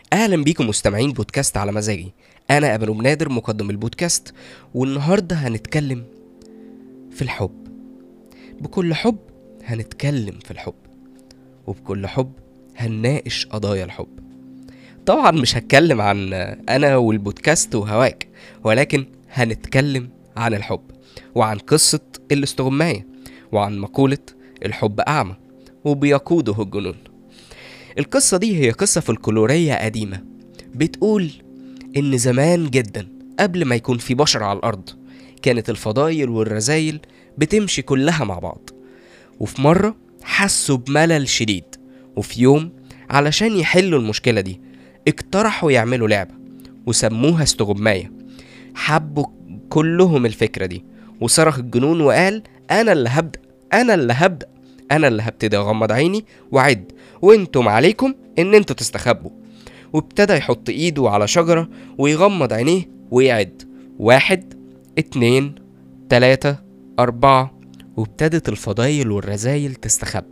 اهلا بيكم مستمعين بودكاست على مزاجي انا ابن نادر مقدم البودكاست والنهارده هنتكلم في الحب بكل حب هنتكلم في الحب وبكل حب هنناقش قضايا الحب طبعا مش هتكلم عن انا والبودكاست وهواك ولكن هنتكلم عن الحب وعن قصة الاستغماية وعن مقولة الحب أعمى وبيقوده الجنون القصة دي هي قصة فلكلورية قديمة بتقول إن زمان جدا قبل ما يكون في بشر على الأرض كانت الفضايل والرذايل بتمشي كلها مع بعض وفي مرة حسوا بملل شديد وفي يوم علشان يحلوا المشكلة دي اقترحوا يعملوا لعبة وسموها استغماية حبوا كلهم الفكرة دي وصرخ الجنون وقال أنا اللي هبدأ أنا اللي هبدأ أنا اللي هبتدي أغمض عيني وأعد وانتم عليكم إن انتوا تستخبوا وابتدى يحط إيده على شجرة ويغمض عينيه ويعد واحد اتنين تلاتة أربعة وابتدت الفضايل والرذايل تستخبى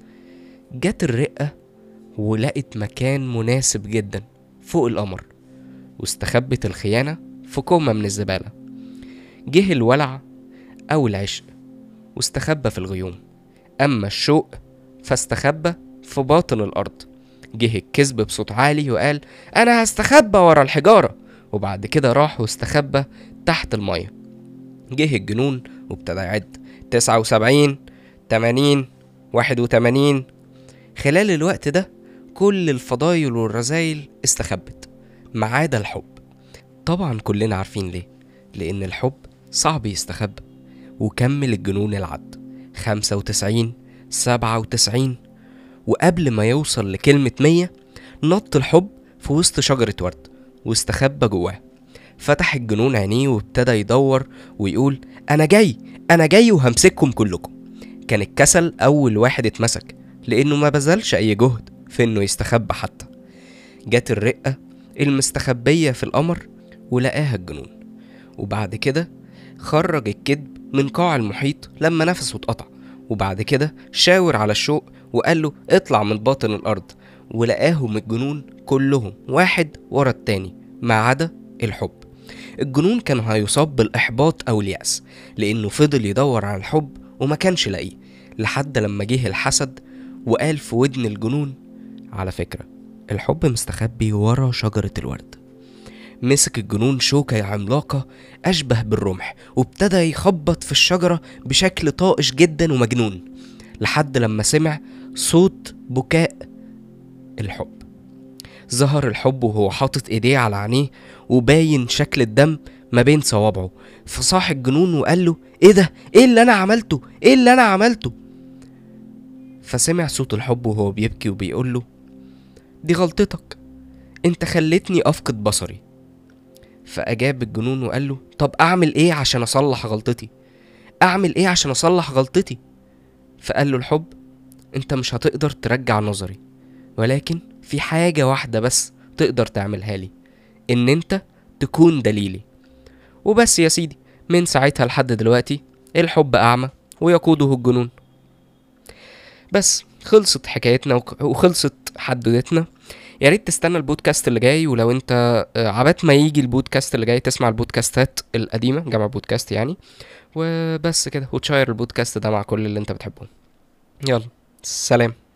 جت الرقة ولقت مكان مناسب جدا فوق القمر واستخبت الخيانة في كومة من الزبالة جه الولع أو العشق واستخبى في الغيوم أما الشوق فاستخبى في باطن الأرض جه الكذب بصوت عالي وقال أنا هستخبى ورا الحجارة وبعد كده راح واستخبى تحت المية جه الجنون وابتدى يعد تسعة وسبعين تمانين واحد وتمانين خلال الوقت ده كل الفضايل والرذايل استخبت ما عدا الحب طبعا كلنا عارفين ليه لأن الحب صعب يستخبى وكمل الجنون العد خمسة وتسعين سبعة وتسعين وقبل ما يوصل لكلمة مية نط الحب في وسط شجرة ورد واستخبى جواه فتح الجنون عينيه وابتدى يدور ويقول أنا جاي أنا جاي وهمسككم كلكم كان الكسل أول واحد اتمسك لأنه ما بذلش أي جهد في إنه يستخبى حتى جت الرقة المستخبية في القمر ولقاها الجنون وبعد كده خرج الكذب من قاع المحيط لما نفسه اتقطع وبعد كده شاور على الشوق وقال له اطلع من باطن الأرض ولقاهم الجنون كلهم واحد ورا التاني ما عدا الحب الجنون كان هيصاب بالإحباط أو اليأس لأنه فضل يدور على الحب وما كانش لاقيه لحد لما جه الحسد وقال في ودن الجنون على فكرة الحب مستخبي ورا شجرة الورد مسك الجنون شوكة عملاقة أشبه بالرمح وابتدى يخبط في الشجرة بشكل طائش جدا ومجنون لحد لما سمع صوت بكاء الحب ظهر الحب وهو حاطط ايديه على عينيه وباين شكل الدم ما بين صوابعه فصاح الجنون وقال له ايه ده ايه اللي انا عملته ايه اللي انا عملته فسمع صوت الحب وهو بيبكي وبيقول له دي غلطتك انت خلتني افقد بصري فاجاب الجنون وقال له طب اعمل ايه عشان اصلح غلطتي اعمل ايه عشان اصلح غلطتي فقال له الحب انت مش هتقدر ترجع نظري ولكن في حاجة واحدة بس تقدر تعملها لي ان انت تكون دليلي وبس يا سيدي من ساعتها لحد دلوقتي الحب اعمى ويقوده الجنون بس خلصت حكايتنا وك- وخلصت حدوتتنا يا ريت تستنى البودكاست اللي جاي ولو انت آه، عبات ما يجي البودكاست اللي جاي تسمع البودكاستات القديمة جمع بودكاست يعني وبس كده وتشير البودكاست ده مع كل اللي انت بتحبهم يلا سلام